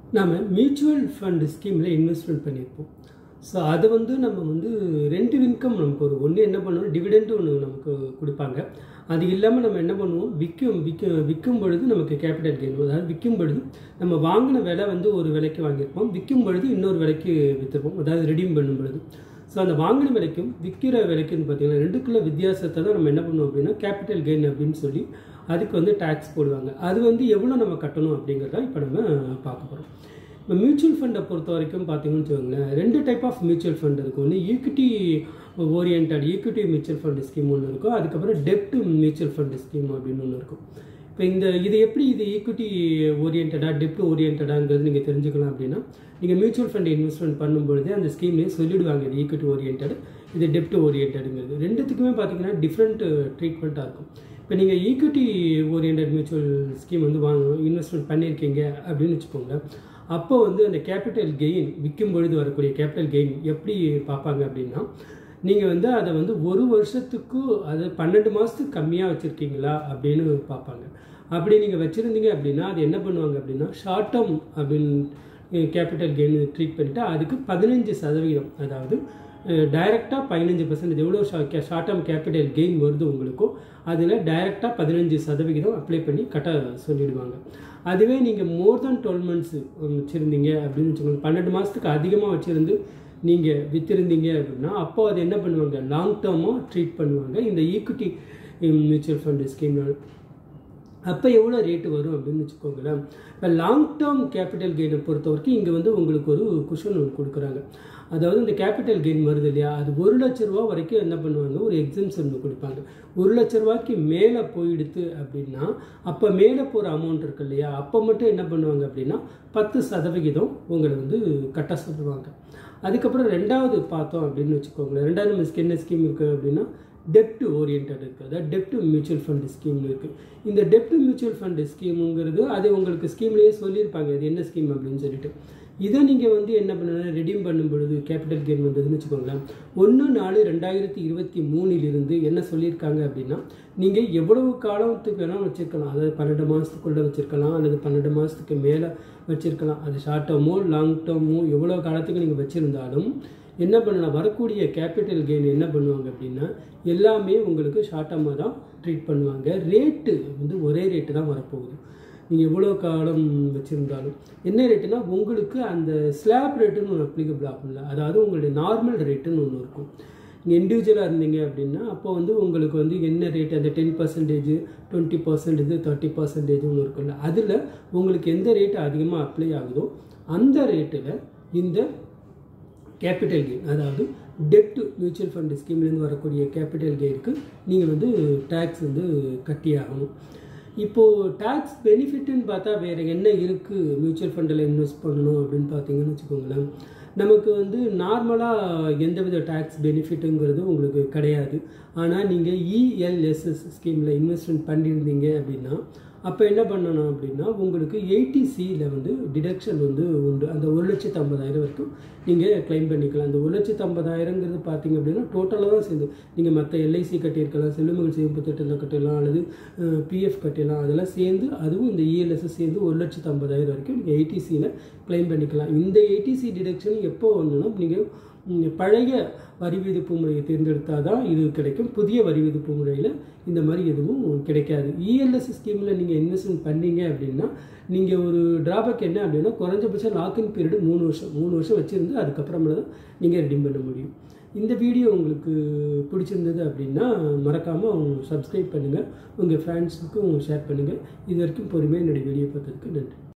நாம் mutual fund ஸ்கீமில் investment பண்ணியிருப்போம் ஸோ அது வந்து நம்ம வந்து ரெண்டு இன்கம் நமக்கு ஒரு ஒன்று என்ன பண்ணுவோம் டிவிடெண்ட் ஒன்று நமக்கு கொடுப்பாங்க அது இல்லாமல் நம்ம என்ன பண்ணுவோம் விற்கும் விற்க விற்கும் பொழுது நமக்கு கேபிட்டல் கெயின் அதாவது விற்கும் பொழுது நம்ம வாங்கின விலை வந்து ஒரு விலைக்கு வாங்கியிருப்போம் விற்கும் பொழுது இன்னொரு விலைக்கு விற்றுப்போம் அதாவது ரெடீம் பண்ணும் பொழுது ஸோ அந்த வாங்கின விலைக்கும் விற்கிற விலைக்கும் பார்த்தீங்கன்னா ரெண்டுக்குள்ள வித்தியாசத்தை தான் நம்ம என்ன பண்ணுவோம் அப்படின்னா கேபிட்டல் கெயின் அப்படின்னு சொல்லி அதுக்கு வந்து டேக்ஸ் போடுவாங்க அது வந்து எவ்வளோ நம்ம கட்டணும் அப்படிங்கிறத இப்போ நம்ம பார்க்க போகிறோம் இப்போ மியூச்சுவல் ஃபண்டை பொறுத்த வரைக்கும் பார்த்தீங்கன்னு வச்சுக்கோங்களேன் ரெண்டு டைப் ஆஃப் மியூச்சுவல் ஃபண்ட் இருக்கும் ஒன்று equity orient equity mutual fund scheme ஒன்று இருக்கும் அதுக்கப்புறம் டெப்ட் மியூச்சுவல் ஃபண்ட் ஸ்கீம் அப்படின்னு ஒன்று இருக்கும் இப்போ இந்த இது எப்படி இது ஈக்விட்டி ஓரியன்டா டெப்ட் ஓரியன்டாங்கிறது நீங்கள் தெரிஞ்சுக்கலாம் அப்படின்னா நீங்கள் மியூச்சுவல் ஃபண்ட் இன்வெஸ்ட்மெண்ட் பண்ணும்பொழுதே அந்த ஸ்கீம்லேயே சொல்லிடுவாங்க இது ஈக்விட்டி ஓரியன்ட் இது டெப்ட் ஓரியன்டுங்கிறது ரெண்டுத்துக்குமே பார்த்தீங்கன்னா டிஃப்ரெண்ட் ட்ரீட்மெண்ட்டாக இருக்கும் இப்போ நீங்கள் ஈக்விட்டி ஓரியன்ட் மியூச்சுவல் ஸ்கீம் வந்து வாங்க இன்வெஸ்ட்மெண்ட் பண்ணியிருக்கீங்க அப்படின்னு வச்சுக்கோங்களேன் அப்போ வந்து அந்த கேபிட்டல் கெயின் விற்கும் பொழுது வரக்கூடிய கேபிட்டல் கெயின் எப்படி பார்ப்பாங்க அப்படின்னா நீங்கள் வந்து அதை வந்து ஒரு வருஷத்துக்கு அது பன்னெண்டு மாதத்துக்கு கம்மியாக வச்சுருக்கீங்களா அப்படின்னு பார்ப்பாங்க அப்படி நீங்கள் வச்சுருந்தீங்க அப்படின்னா அது என்ன பண்ணுவாங்க அப்படின்னா ஷார்ட் டேர்ம் அப்படின்னு கேபிட்டல் கெயின் ட்ரீட் பண்ணிவிட்டு அதுக்கு பதினஞ்சு சதவீதம் அதாவது டைரெக்டாக பதினஞ்சு பர்சன்டேஜ் எவ்வளோ ஷார்ட் டேர்ம் கேபிட்டல் கெயின் வருது உங்களுக்கோ அதில் டைரெக்டாக பதினஞ்சு சதவிகிதம் அப்ளை பண்ணி கட்ட சொல்லிடுவாங்க அதுவே நீங்கள் மோர் தென் டுவெல் மந்த்ஸ் வச்சுருந்தீங்க அப்படின்னு வச்சுக்கோங்க பன்னெண்டு மாதத்துக்கு அதிகமாக வச்சுருந்து நீங்கள் விற்றுருந்தீங்க அப்படின்னா அப்போ அது என்ன பண்ணுவாங்க லாங் டேர்மாக ட்ரீட் பண்ணுவாங்க இந்த ஈக்விட்டி மியூச்சுவல் ஃபண்டு ஸ்கீமில் அப்போ எவ்வளோ ரேட்டு வரும் அப்படின்னு வச்சுக்கோங்களேன் இப்போ லாங் டேர்ம் கேபிட்டல் கெயினை பொறுத்த வரைக்கும் இங்கே வந்து உங்களுக்கு ஒரு குஷன் ஒன்று கொடுக்குறாங்க அதாவது இந்த கேபிட்டல் கெயின் வருது இல்லையா அது ஒரு லட்ச ரூபா வரைக்கும் என்ன பண்ணுவாங்க ஒரு எக்ஸம்ஷன் ஒன்று கொடுப்பாங்க ஒரு லட்ச ரூபாய்க்கு மேலே போயிடுத்து அப்படின்னா அப்போ மேலே போகிற அமௌண்ட் இருக்கு இல்லையா அப்போ மட்டும் என்ன பண்ணுவாங்க அப்படின்னா பத்து சதவிகிதம் உங்களை வந்து கட்ட சொல்லுவாங்க அதுக்கப்புறம் ரெண்டாவது பார்த்தோம் அப்படின்னு வச்சுக்கோங்களேன் ரெண்டாவது நம்ம என்ன ஸ்கீம் இருக்குது அப்படின்னா டெப்ட் ஓரியன்ட் இருக்குது அதாவது டெப்ட் மியூச்சுவல் ஃபண்ட் ஸ்கீம் இருக்குது இந்த டெப்ட் மியூச்சுவல் ஃபண்ட் ஸ்கீமுங்கிறது அது உங்களுக்கு ஸ்கீம்லேயே சொல்லியிருப்பாங்க இது என்ன ஸ்கீம் அப்படின்னு சொல்லிட்டு இதை நீங்கள் வந்து என்ன பண்ணணும் ரெடீம் பண்ணும் பொழுது கேபிட்டல் கெயின் வந்ததுன்னு வச்சுக்கோங்களேன் ஒன்று நாலு ரெண்டாயிரத்தி இருபத்தி மூணிலிருந்து என்ன சொல்லியிருக்காங்க அப்படின்னா நீங்கள் எவ்வளவு காலத்துக்கு வேணால் வச்சுருக்கலாம் அதாவது பன்னெண்டு மாதத்துக்குள்ளே வச்சுருக்கலாம் அல்லது பன்னெண்டு மாதத்துக்கு மேலே வச்சுருக்கலாம் அது ஷார்ட் டேர்மோ லாங் டேர்மோ எவ்வளோ காலத்துக்கு நீங்கள் வச்சுருந்தாலும் என்ன பண்ணலாம் வரக்கூடிய கேபிட்டல் கெயின் என்ன பண்ணுவாங்க அப்படின்னா எல்லாமே உங்களுக்கு ஷார்ட் டேர்மாக தான் ட்ரீட் பண்ணுவாங்க ரேட்டு வந்து ஒரே ரேட்டு தான் வரப்போகுது நீங்கள் எவ்வளோ காலம் வச்சுருந்தாலும் என்ன ரேட்டுனா உங்களுக்கு அந்த ஸ்லாப் ரேட்டுன்னு ஒன்று அப்ளிகபிள் ஆகும்ல அதாவது உங்களுடைய நார்மல் ரேட்டுன்னு ஒன்று இருக்கும் நீங்கள் இண்டிவிஜுவலாக இருந்தீங்க அப்படின்னா அப்போ வந்து உங்களுக்கு வந்து என்ன ரேட் அந்த ten percentage twenty percentage thirty percentage ஒன்று இருக்குல்ல அதில் உங்களுக்கு எந்த ரேட்டு அதிகமாக அப்ளை ஆகுதோ அந்த ரேட்டில் இந்த கேபிட்டல் கெயின் அதாவது டெப்ட் மியூச்சுவல் ஃபண்ட் ஸ்கீம்லேருந்து வரக்கூடிய கேபிட்டல் கெயினுக்கு நீங்கள் வந்து டேக்ஸ் வந்து கட்டி ஆகணும் இப்போது டேக்ஸ் பெனிஃபிட்டுன்னு பார்த்தா வேறு என்ன இருக்குது மியூச்சுவல் ஃபண்டில் இன்வெஸ்ட் பண்ணணும் அப்படின்னு பார்த்தீங்கன்னு வச்சுக்கோங்களேன் நமக்கு வந்து நார்மலாக எந்தவித டேக்ஸ் பெனிஃபிட்டுங்கிறது உங்களுக்கு கிடையாது ஆனால் நீங்கள் இஎல்எஸ்எஸ் ஸ்கீமில் இன்வெஸ்ட்மெண்ட் பண்ணியிருந்தீங்க அப்படின்னா அப்போ என்ன பண்ணணும் அப்படின்னா உங்களுக்கு எயிட்டி சியில் வந்து டிடக்ஷன் வந்து உண்டு அந்த ஒரு லட்சத்து ஐம்பதாயிரம் வரைக்கும் நீங்கள் கிளைம் பண்ணிக்கலாம் அந்த ஒரு லட்சத்து ஐம்பதாயிரங்கிறது பார்த்தீங்க அப்படின்னா டோட்டலாக தான் சேர்ந்து நீங்கள் மற்ற எல்ஐசி கட்டியிருக்கலாம் செல்லுமகள் சேமிப்பு திட்டத்தில் கட்டலாம் அல்லது பிஎஃப் கட்டலாம் அதெல்லாம் சேர்ந்து அதுவும் இந்த இஎல்எஸ்எஸ் சேர்ந்து ஒரு லட்சத்து ஐம்பதாயிரம் வரைக்கும் நீங்கள் எயிட்டிசியில் கிளைம் பண்ணிக்கலாம் இந்த எயிட்டிசி டிடக்ஷன் எப்போ வரணும்னா நீங்கள் பழைய வரி விதிப்பு முறையை தேர்ந்தெடுத்தால் தான் இது கிடைக்கும் புதிய வரி விதிப்பு முறையில் இந்த மாதிரி எதுவும் கிடைக்காது இஎல்எஸ் ஸ்கீமில் நீங்கள் இன்வெஸ்ட்மெண்ட் பண்ணீங்க அப்படின்னா நீங்கள் ஒரு ட்ராபேக் என்ன அப்படின்னா குறைஞ்சபட்சம் லாக்இன் பீரியடு மூணு வருஷம் மூணு வருஷம் வச்சுருந்து அதுக்கப்புறமா தான் நீங்கள் ரெடீம் பண்ண முடியும் இந்த வீடியோ உங்களுக்கு பிடிச்சிருந்தது அப்படின்னா மறக்காமல் சப்ஸ்கிரைப் பண்ணுங்கள் உங்கள் ஃப்ரெண்ட்ஸுக்கும் ஷேர் பண்ணுங்கள் இது வரைக்கும் பொறுமையாக என்னுடைய வீடியோ பார்த்ததுக்கு நன்றி